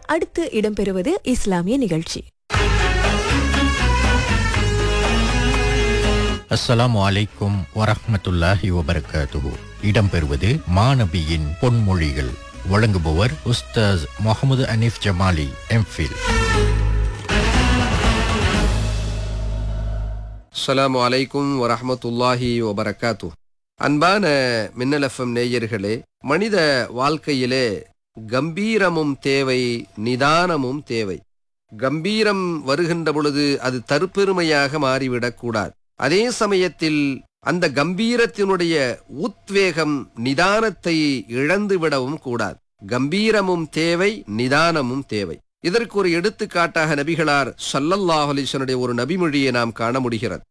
அடுத்து இடம்பெறுவது இஸ்லாமிய நிகழ்ச்சி அஸ்ஸலாமு அலைக்கும் வரஹ்மத்துல்லாஹி வபரகாத்துஹு இடம்பெறுவது மாநபியின் பொன்மொழிகள் வழங்குபவர் உஸ்தாஸ் முகமது அனீஃப் ஜமாலி எம்ஃபில் அஸ்ஸலாமு அலைக்கும் வரஹ்மத்துல்லாஹி வபரகாத்து அன்பான மின்னல் எஃப்எம் நேயர்களே மனித வாழ்க்கையிலே கம்பீரமும் தேவை நிதானமும் தேவை கம்பீரம் வருகின்ற பொழுது அது தற்பெருமையாக மாறிவிடக்கூடாது அதே சமயத்தில் அந்த கம்பீரத்தினுடைய உத்வேகம் நிதானத்தை இழந்து விடவும் கூடாது கம்பீரமும் தேவை நிதானமும் தேவை இதற்கு ஒரு எடுத்துக்காட்டாக நபிகளார் ஸல்லல்லாஹு அலைஹி வஸல்லம் ஒரு நபிமொழியை நாம் காண முடிகிறது